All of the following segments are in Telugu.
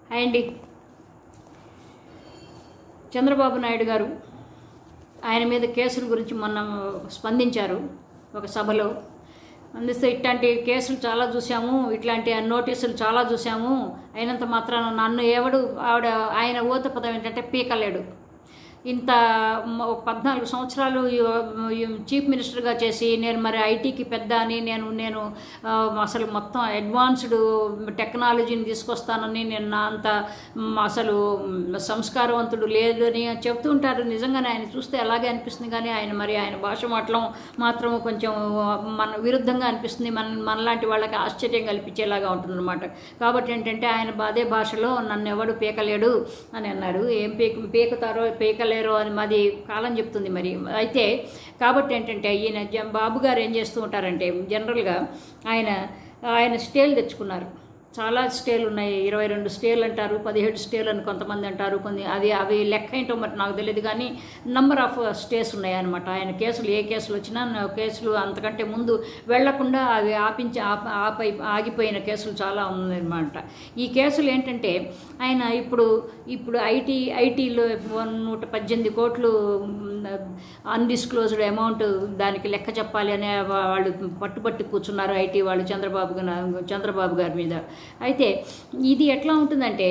హాయ్ అండి చంద్రబాబు నాయుడు గారు ఆయన మీద కేసుల గురించి మొన్న స్పందించారు ఒక సభలో అందిస్తే ఇట్లాంటి కేసులు చాలా చూసాము ఇట్లాంటి నోటీసులు చాలా చూసాము అయినంత మాత్రాన నన్ను ఎవడు ఆవిడ ఆయన ఊత పదం ఏంటంటే పీకలేడు ఇంత మ- ఒక పద్నాలుగు సంవత్సరాలు ఈ- ఈ చీఫ్ మినిస్టర్గా చేసి నేను మరి ఐటీకి పెద్ద అని నేను నేను ఆ, అసలు మొత్తం అడ్వాన్స్డ్ టెక్నాలజీని తీసుకొస్తానని నేను నా అంత మ్, అసలు మ్, సంస్కారవంతుడు లేదు అని చెప్తూ ఉంటారు నిజంగానే ఆయన చూస్తే అలాగే అనిపిస్తుంది కానీ ఆయన మరి ఆయన భాష మాటలం మాత్రం కొంచెం మన విరుద్ధంగా అనిపిస్తుంది మన మనలాంటి వాళ్ళకి ఆశ్చర్యం కల్పించేలాగా ఉంటుందన్నమాట కాబట్టి ఏంటంటే ఆయన అదే భాషలో నన్ను ఎవడు పీకలేడు అని అన్నారు ఏం పీక పీకుతారో పీకలేరో అని మాది కాలం చెప్తుంది మరి అయితే కాబట్టి ఏంటంటే ఈయన జ- బాబు గారు ఏం చేస్తూ ఉంటారంటే జనరల్గా ఆయన ఆయన స్టేలు తెచ్చుకున్నారు చాలా స్టేలు ఉన్నాయి ఇరవై రెండు స్టేలు అంటారు పదిహేడు స్టేలు అని కొంతమంది అంటారు కొన్ని అవి అవి లెక్క ఏంటో మరి నాకు తెలియదు కానీ నంబర్ ఆఫ్ స్టేస్ ఉన్నాయి అనమాట ఆయన కేసులు ఏ కేసులు వచ్చినా నా కేసులు అంతకంటే ముందు వెళ్లకుండా అవి ఆపించి ఆప- ఆపై ఆగిపోయిన కేసులు చాలా ఉన్నాయన్నమాట ఈ కేసులు ఏంటంటే ఆయన ఇప్పుడు ఇప్పుడు ఐటీ ఐటీలో నూట పద్దెనిమిది కోట్లు అన్డిస్క్లోజ్డ్ అమౌంట్ దానికి లెక్క చెప్పాలి అనే వా- వాళ్ళు పట్టుబట్టి కూర్చున్నారు ఐటీ వాళ్ళు చంద్రబాబు గా- చంద్రబాబు గారి మీద అయితే ఇది ఎట్లా ఉంటుందంటే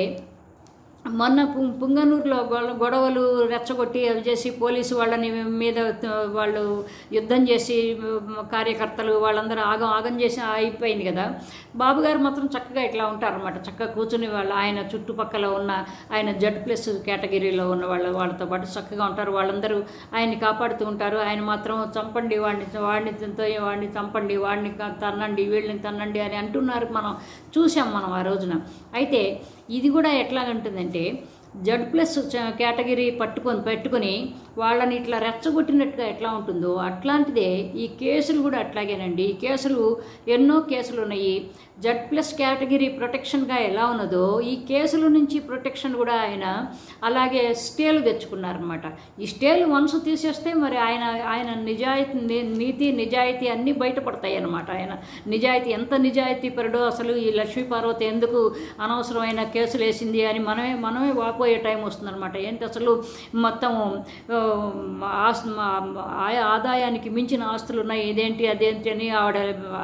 మొన్న పు- పుంగనూరులో గొ- గొడవలు రెచ్చగొట్టి అవి చేసి పోలీసు వాళ్ళని మీద త- వాళ్ళు యుద్ధం చేసి మ, కార్యకర్తలు వాళ్ళందరూ ఆగం ఆగం చేసి అయిపోయింది కదా బాబు గారు మాత్రం చక్కగా ఇట్లా ఉంటారన్నమాట చక్కగా కూర్చుని వాళ్ళు ఆయన చుట్టుపక్కల ఉన్న ఆయన జడ్ ప్లస్ కేటగిరీలో ఉన్న వాళ్ళ వాళ్ళతో పాటు చక్కగా ఉంటారు వాళ్ళందరూ ఆయన్ని కాపాడుతూ ఉంటారు ఆయన మాత్రం చంపండి వాడిని వాడిని తింతో వాడిని చంపండి వాడిని క- తన్నండి వీళ్ళని తన్నండి అని అంటున్నారు మనం చూసాం మనం ఆ రోజున అయితే ఇది కూడా ఎట్లా ఉంటుందంటే జడ్ ప్లస్ చ- కేటగిరీ పట్టుకొని పెట్టుకొని వాళ్ళని ఇట్లా రెచ్చగొట్టినట్టుగా ఎట్లా ఉంటుందో అట్లాంటిదే ఈ కేసులు కూడా అట్లాగేనండి ఈ కేసులు ఎన్నో కేసులు ఉన్నాయి జడ్ ప్లస్ కేటగిరీ ప్రొటెక్షన్గా ఎలా ఉన్నదో ఈ కేసుల నుంచి ప్రొటెక్షన్ కూడా ఆయన అలాగే స్టేలు తెచ్చుకున్నారనమాట ఈ స్టేలు వన్స్ తీసేస్తే మరి ఆయన ఆయన నిజాయితీ ని- నీతి నిజాయితీ అన్నీ బయటపడతాయి అన్నమాట ఆయన నిజాయితీ ఎంత నిజాయితీ పరుడో అసలు ఈ లక్ష్మీ పార్వతి ఎందుకు అనవసరమైన కేసులు వేసింది అని మనమే మనమే వాపోయే టైం వస్తుందన్నమాట ఏంటి అసలు మొత్తం ఆ, ఆస్- మా- ఆ- ఆదాయానికి మించిన ఆస్తులు ఉన్నాయి ఇదేంటి అదేంటి అని ఆవిడ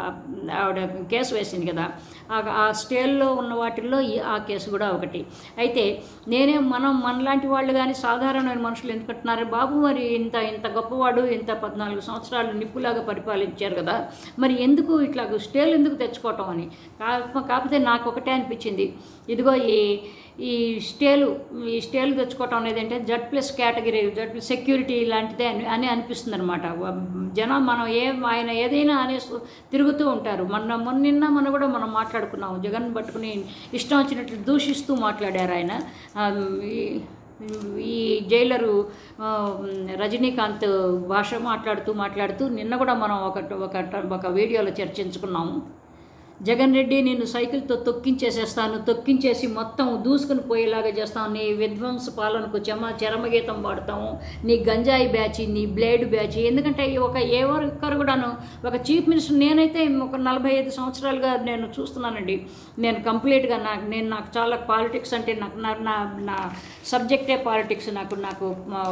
ఆవిడ కేసు వేసింది కదా ఆ- ఆ స్టేల్లో ఉన్న వాటిల్లో ఈ- ఆ కేసు కూడా ఒకటి అయితే నేనే మనం మనలాంటి వాళ్ళు కానీ సాధారణమైన మనుషులు ఎందుకంటున్నారు బాబు మరి ఇంత ఇంత గొప్పవాడు ఇంత పద్నాలుగు సంవత్సరాలు నిప్పులాగా పరిపాలించారు కదా మరి ఎందుకు ఇట్లా స్టేలు ఎందుకు తెచ్చుకోవటం అని కా- కాకపోతే నాకు ఒకటే అనిపించింది ఇదిగో ఈ ఈ స్టేలు ఈ స్టేలు తెచ్చుకోవటం అనేది అంటే Z plus category Z plus security లాంటిదే అని అని అనిపిస్తుంది అనమాట జనం మనం ఏ ఆయన ఏదైనా అనేసి తిరుగుతూ ఉంటారు మొన్న మొన్న నిన్న మన కూడా మనం మాట్లాడుకున్నాం జగన్ పట్టుకుని ఇష్టం వచ్చినట్లు దూషిస్తూ మాట్లాడారు ఆయన ఆ, ఈ- ఈ జైలరు ఆ, రజనీకాంత్ భాష మాట్లాడుతూ మాట్లాడుతూ నిన్న కూడా మనం ఒక ఒక ఒక వీడియోలో చర్చించుకున్నాము జగన్ రెడ్డి నేను సైకిల్తో తొక్కించేసేస్తాను తొక్కించేసి మొత్తం దూసుకుని పోయేలాగా చేస్తాను నీ విధ్వంస పాలనకు చెమ చరమగీతం పాడతాము నీ గంజాయి బ్యాచ్ నీ బ్లేడ్ బ్యాచ్ ఎందుకంటే ఈ ఒక ఏ ఒక్కరు కూడాను ఒక చీఫ్ మినిస్టర్ నేనైతే ఒక నలభై ఐదు సంవత్సరాలుగా నేను చూస్తున్నానండి నేను కంప్లీట్గా నాకు నేను నాకు చాలా పాలిటిక్స్ అంటే నాకు నా నా నా సబ్జెక్టే పాలిటిక్స్ నాకు నాకు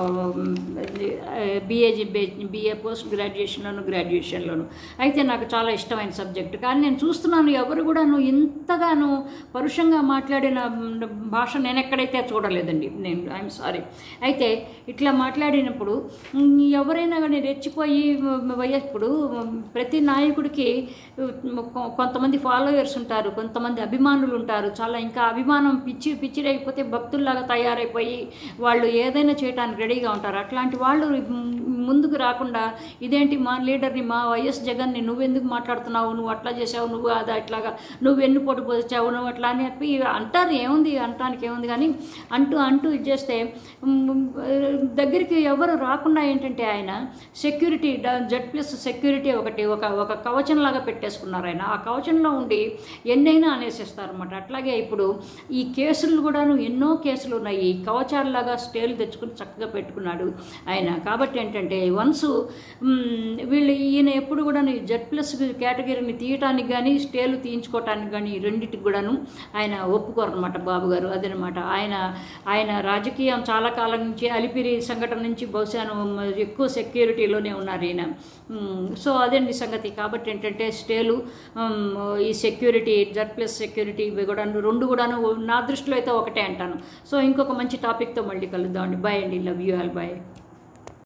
బిఏ బిఏ పోస్ట్ గ్రాడ్యుయేషన్లోను గ్రాడ్యుయేషన్లోను అయితే నాకు చాలా ఇష్టమైన సబ్జెక్ట్ కానీ నేను చూస్తున్నాను ఎవరు కూడాను ఇంతగాను పరుషంగా మాట్లాడిన భాష నేను ఎక్కడైతే చూడలేదండి నేను ఐఎమ్ సారీ అయితే ఇట్లా మాట్లాడినప్పుడు ఉమ్, ఎవరైనా కానీ రెచ్చిపోయి ఇప్పుడు ప్రతి నాయకుడికి ఉమ్, కొ- కొంతమంది ఫాలోయర్స్ ఉంటారు కొంతమంది అభిమానులు ఉంటారు చాలా ఇంకా అభిమానం పిచ్చి పిచ్చిరైపోతే భక్తుల్లాగా తయారైపోయి వాళ్ళు ఏదైనా చేయడానికి రెడీగా ఉంటారు అట్లాంటి వాళ్ళు ఉమ్, ముందుకు రాకుండా ఇదేంటి మా లీడర్ని మా వైఎస్ జగన్ని నువ్వెందుకు మాట్లాడుతున్నావు నువ్వు అట్లా చేసావు నువ్వు అది అట్లాగా నువ్వు ఎన్ని పొట్టు పోసావు నువ్వు అట్లా అని చెప్పి అంటారు ఏముంది అంటానికి ఏముంది కానీ అంటూ అంటూ ఇది చేస్తే ఉమ్, దగ్గరికి ఎవరు రాకుండా ఏంటంటే ఆయన సెక్యూరిటీ జడ్ ప్లస్ సెక్యూరిటీ ఒకటి ఒక ఒక కవచంలాగా పెట్టేసుకున్నారు ఆయన ఆ కవచంలో ఉండి ఎన్నైనా అనేసేస్తారన్నమాట అట్లాగే ఇప్పుడు ఈ కేసులు కూడాను ఎన్నో కేసులు ఉన్నాయి కవచాలలాగా స్టేలు తెచ్చుకుని చక్కగా పెట్టుకున్నాడు ఆయన కాబట్టి ఏంటంటే వన్స్ వీళ్ళు ఈయన ఎప్పుడు కూడా జెడ్ ప్లస్ కేటగిరీని తీయటానికి కానీ స్టేలు తీయించుకోవటానికి కానీ ఈ రెండింటికి కూడాను ఆయన ఒప్పుకోరు అనమాట బాబు గారు అదనమాట ఆయన ఆయన రాజకీయం చాలా కాలం నుంచి అలిపిరి సంఘటన నుంచి బహుశా ఎక్కువ సెక్యూరిటీలోనే ఉన్నారు ఈయన మ్, సో అదండి సంగతి కాబట్టి ఏంటంటే స్టేలు మ్, ఈ సెక్యూరిటీ జెడ్ ప్లస్ సెక్యూరిటీ ఇవి కూడా రెండు కూడాను నా దృష్టిలో అయితే ఒకటే అంటాను సో ఇంకొక మంచి టాపిక్తో మళ్ళీ కలుద్దామండి బాయ్ అండి లవ్ యూ ఆల్ బాయ్